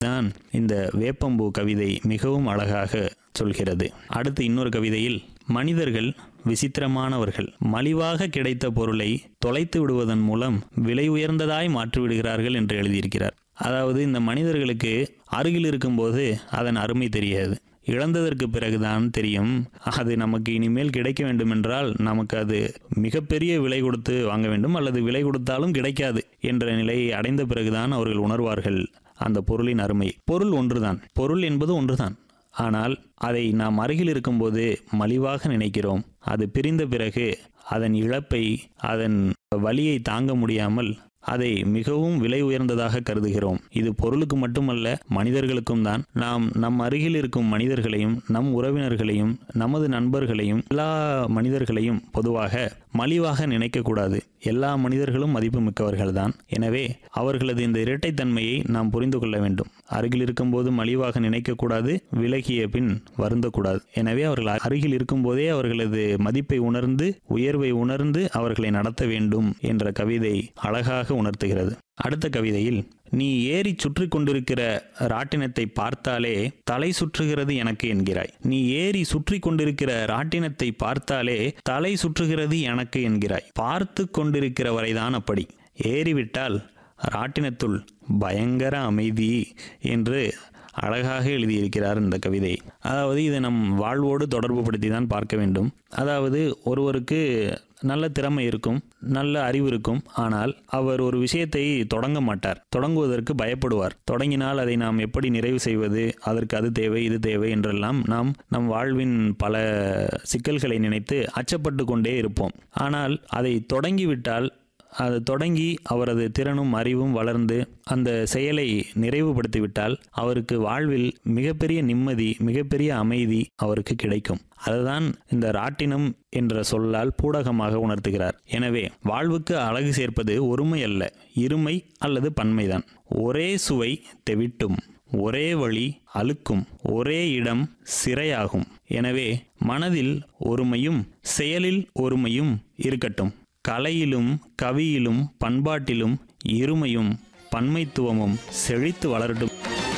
தான் இந்த வேப்பம்பூ கவிதை மிகவும் அழகாக சொல்கிறது அடுத்து இன்னொரு கவிதையில் மனிதர்கள் விசித்திரமானவர்கள் மலிவாக கிடைத்த பொருளை தொலைத்து விடுவதன் மூலம் விலை உயர்ந்ததாய் மாற்றிவிடுகிறார்கள் என்று எழுதியிருக்கிறார் அதாவது இந்த மனிதர்களுக்கு அருகில் இருக்கும்போது அதன் அருமை தெரியாது இழந்ததற்கு பிறகுதான் தெரியும் அது நமக்கு இனிமேல் கிடைக்க வேண்டுமென்றால் நமக்கு அது மிகப்பெரிய விலை கொடுத்து வாங்க வேண்டும் அல்லது விலை கொடுத்தாலும் கிடைக்காது என்ற நிலையை அடைந்த பிறகுதான் அவர்கள் உணர்வார்கள் அந்த பொருளின் அருமை பொருள் ஒன்றுதான் பொருள் என்பது ஒன்றுதான் ஆனால் அதை நாம் அருகில் இருக்கும்போது மலிவாக நினைக்கிறோம் அது பிரிந்த பிறகு அதன் இழப்பை அதன் வலியை தாங்க முடியாமல் அதை மிகவும் விலை உயர்ந்ததாக கருதுகிறோம் இது பொருளுக்கு மட்டுமல்ல மனிதர்களுக்கும் தான் நாம் நம் அருகில் இருக்கும் மனிதர்களையும் நம் உறவினர்களையும் நமது நண்பர்களையும் எல்லா மனிதர்களையும் பொதுவாக மலிவாக நினைக்கக்கூடாது எல்லா மனிதர்களும் மதிப்புமிக்கவர்கள் தான் எனவே அவர்களது இந்த இரட்டைத்தன்மையை நாம் புரிந்து கொள்ள வேண்டும் அருகில் இருக்கும்போது மலிவாக நினைக்கக்கூடாது விலகிய பின் வருந்தக்கூடாது எனவே அவர்கள் அருகில் இருக்கும்போதே அவர்களது மதிப்பை உணர்ந்து உயர்வை உணர்ந்து அவர்களை நடத்த வேண்டும் என்ற கவிதை அழகாக உணர்த்துகிறது அடுத்த கவிதையில் நீ ஏறி சுற்றி கொண்டிருக்கிற ராட்டினத்தை பார்த்தாலே தலை சுற்றுகிறது எனக்கு என்கிறாய் நீ ஏறி சுற்றி கொண்டிருக்கிற ராட்டினத்தை பார்த்தாலே தலை சுற்றுகிறது எனக்கு என்கிறாய் பார்த்து கொண்டிருக்கிற வரைதான் அப்படி ஏறிவிட்டால் ராட்டினத்துள் பயங்கர அமைதி என்று அழகாக எழுதியிருக்கிறார் இந்த கவிதை அதாவது இதை நம் வாழ்வோடு தொடர்பு படுத்தி தான் பார்க்க வேண்டும் அதாவது ஒருவருக்கு நல்ல திறமை இருக்கும் நல்ல அறிவு இருக்கும் ஆனால் அவர் ஒரு விஷயத்தை தொடங்க மாட்டார் தொடங்குவதற்கு பயப்படுவார் தொடங்கினால் அதை நாம் எப்படி நிறைவு செய்வது அதற்கு அது தேவை இது தேவை என்றெல்லாம் நாம் நம் வாழ்வின் பல சிக்கல்களை நினைத்து அச்சப்பட்டு கொண்டே இருப்போம் ஆனால் அதை தொடங்கிவிட்டால் அது தொடங்கி அவரது திறனும் அறிவும் வளர்ந்து அந்த செயலை நிறைவுபடுத்திவிட்டால் அவருக்கு வாழ்வில் மிகப்பெரிய நிம்மதி மிகப்பெரிய அமைதி அவருக்கு கிடைக்கும் அதுதான் இந்த ராட்டினம் என்ற சொல்லால் பூடகமாக உணர்த்துகிறார் எனவே வாழ்வுக்கு அழகு சேர்ப்பது ஒருமை அல்ல இருமை அல்லது பன்மைதான் ஒரே சுவை தெவிட்டும் ஒரே வழி அழுக்கும் ஒரே இடம் சிறையாகும் எனவே மனதில் ஒருமையும் செயலில் ஒருமையும் இருக்கட்டும் கலையிலும் கவியிலும் பண்பாட்டிலும் இருமையும் பன்மைத்துவமும் செழித்து வளரட்டும்